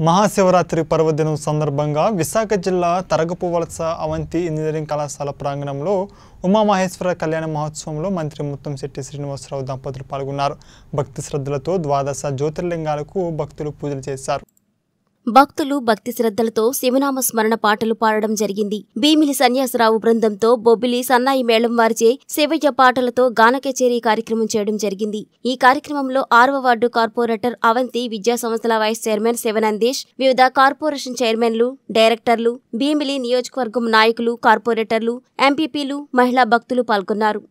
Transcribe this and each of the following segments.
మహాశివరాత్రి పర్వదినం సందర్భంగా విశాఖ జిల్లా తరగపు వలస అవంతి ఇంజనీరింగ్ కళాశాల ప్రాంగణంలో ఉమామహేశ్వర కళ్యాణ మహోత్సవంలో మంత్రి ముత్తంశెట్టి శ్రీనివాసరావు దంపతులు పాల్గొన్నారు భక్తి శ్రద్ధలతో ద్వాదశ జ్యోతిర్లింగాలకు భక్తులు పూజలు చేశారు భక్తులు భక్తి శ్రద్ధలతో శివనామ స్మరణ పాటలు పాడడం జరిగింది భీమిలి సన్యాసరావు బృందంతో బొబ్బిలి సన్నాయి మేళం వారిచే శివయ్య పాటలతో గాన కచేరీ కార్యక్రమం చేయడం జరిగింది ఈ కార్యక్రమంలో ఆరవ వార్డు కార్పొరేటర్ అవంతి విద్యా సంస్థల వైస్ చైర్మన్ శివనందేశ్ వివిధ కార్పొరేషన్ చైర్మన్లు డైరెక్టర్లు భీమిలి నియోజకవర్గం నాయకులు కార్పొరేటర్లు ఎంపీపీలు మహిళా భక్తులు పాల్గొన్నారు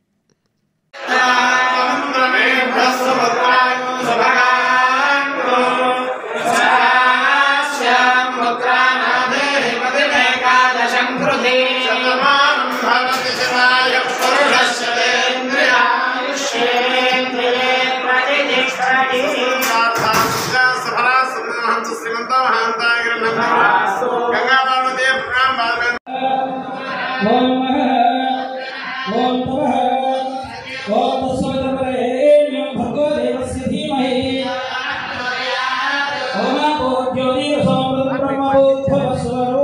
ఓం నమః ఓం తమః ఓం తస్సవితుర్వరేణ్యం భర్గో దేవస్య ధీమహి ఓమాపో జ్యోతిరసోమృతం బ్రహ్మబోద్ధవస్వరో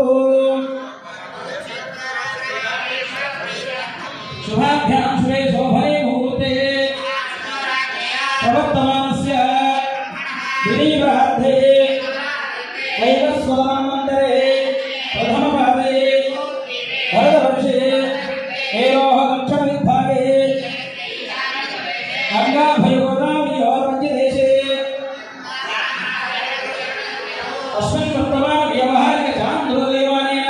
శుభాభ్యాం శుభే శోభనే ముహూర్తే ప్రవర్తమానస్య దినీవరార్థే ఐవస్వదమన్వంతరే ప్రథమపాదే भरतवर्षे एरोह दक्षिणविभागे गङ्गाभयोगामियोरञ्जदेशे अस्मिन् वर्तमानव्यवहारिकचान्दुरदेवानेन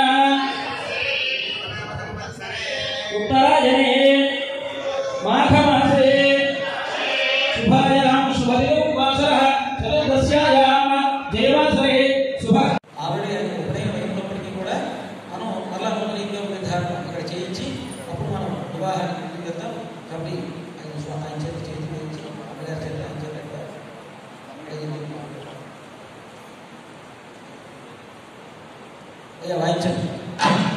उत्तरायणे माघमासे शुभायां शुभदिनोपवासः चतुर्दश्यायां जयवासरे शुभ ఆల్రెడీ అది ఉదయం అయినప్పటికీ కూడా మనం మళ్ళా లింగం నిర్ధారణ అక్కడ చేయించి అప్పుడు మనం వివాహానికి ఇంటికి వెళ్తాం కాబట్టి ఆయన స్వ- ఆయన చేత చేతి వేయించి అమ్మగారి చేత ఆయన చేత ఇక్కడ అయ్యింది. అయ్యా వాయించండి